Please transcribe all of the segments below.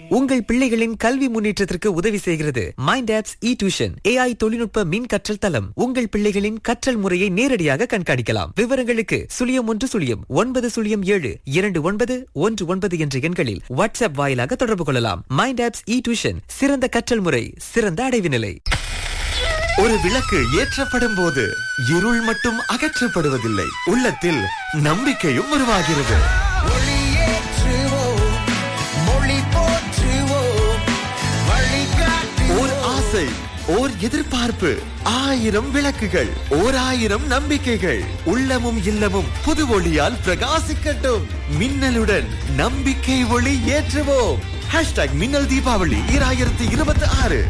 உங்கள் பிள்ளைகளின் கல்வி முன்னேற்றத்திற்கு உதவி செய்கிறது mind apps e tuition AI தொழில்நுட்ப மின் கற்றல் தளம் உங்கள் பிள்ளைகளின் கற்றல் முறையை நேரடியாக கண்காணிக்கலாம் விவரங்களுக்கு சுழியம் ஒன்று சுழியம் ஒன்பது சுழியம் ஏழு இரண்டு ஒன்பது ஒன்று ஒன்பது என்ற எண்களில் வாட்ஸ்அப் வாயிலாக தொடர்பு கொள்ளலாம் மைண்ட் ஆப்ஸ் இ டியூஷன் சிறந்த கற்றல் முறை சிறந்த அடைவு நிலை ஒரு விளக்கு ஏற்றப்படும் போது இருள் மட்டும் அகற்றப்படுவதில்லை உள்ளத்தில் நம்பிக்கையும் உருவாகிறது ஒளியேற்றுவோம், மொழி போற்றுவோம், வழிகாட்டுவோம். ஓர் ஆசை ஓர் எதிர்பார்ப்பு ஆயிரம் விளக்குகள் ஓர் ஆயிரம் நம்பிக்கைகள் உள்ளமும் இல்லமும் புது ஒளியால் பிரகாசிக்கட்டும் மின்னலுடன் நம்பிக்கை ஒளி ஏற்றுவோம் ஹேஷ்டாக் மின்னல் தீபாவளி ஈராயிரத்தி இருபத்தி ஆறு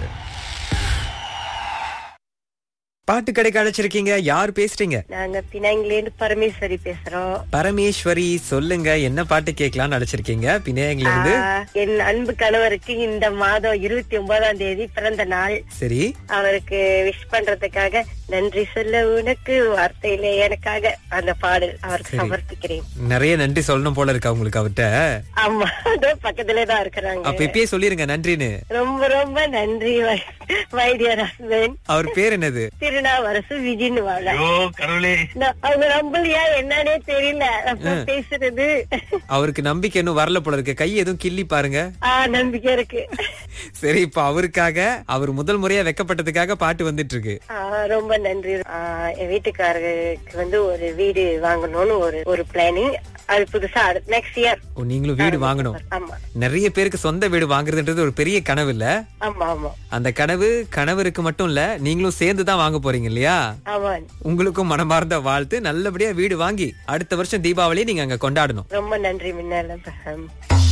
பாட்டு கடைக்கு அழைச்சிருக்கீங்க யார் பேசுறீங்க நாங்க பினாங்கிலேருந்து பரமேஸ்வரி பேசுறோம் பரமேஸ்வரி சொல்லுங்க என்ன பாட்டு கேட்கலாம்னு அழைச்சிருக்கீங்க பிணையங்கல இருந்து ஆஹ், என் அன்பு கணவருக்கு இந்த மாதம் இருபத்தி ஒன்பதாம் தேதி பிறந்த நாள் சரி அவருக்கு விஷ் பண்றதுக்காக நன்றி சொல்ல உனக்கு வார்த்தையில எனக்காக அந்த பாடல் அவருக்கு சரி. சமர்ப்பிக்கிறேன் நிறைய நன்றி சொல்லணும் போல இருக்கு உங்களுக்கு அவர்கிட்ட ஆமா அதோ பக்கத்திலே தான் இருக்கிறாங்க அப்ப இப்பயே சொல்லிருங்க நன்றின்னு ரொம்ப ரொம்ப நன்றி வைத்தியர் ஹஸ்பண்ட் அவர் பேர் என்னது திருநாவரசு விஜின்னு வாழ ஐயோ கடவுளே நான் அவங்க நம்பலையா என்னன்னே தெரியல அப்ப பேசுறது அவருக்கு நம்பிக்கை இன்னும் வரல போல இருக்கு கை எதுவும் கிள்ளி பாருங்க ஆஹ் நம்பிக்கை இருக்கு சரி இப்ப அவருக்காக அவர் முதல் முறையா வெக்கப்பட்டதுக்காக பாட்டு வந்துட்டு இருக்கு ஆஹ் ரொம்ப நன்றி ஆஹ் என் வீட்டுக்காரருக்கு வந்து ஒரு வீடு வாங்கணும்னு ஒரு ஒரு பிளானிங் அது புதுசா நெக்ஸ்ட் இயர் ஓ, நீங்களும் வீடு வாங்கணும் ஆமா நிறைய பேருக்கு சொந்த வீடு வாங்குறதுன்றது ஒரு பெரிய கனவு இல்ல ஆமா ஆமா அந்த கனவு கணவருக்கு மட்டும் இல்ல நீங்களும் சேர்ந்து தான் வாங்க போறீங்க இல்லையா ஆமா உங்களுக்கும் மனமார்ந்த வாழ்த்து நல்லபடியா வீடு வாங்கி அடுத்த வருஷம் தீபாவளி நீங்க அங்க கொண்டாடணும் ரொம்ப நன்றி மின்னல்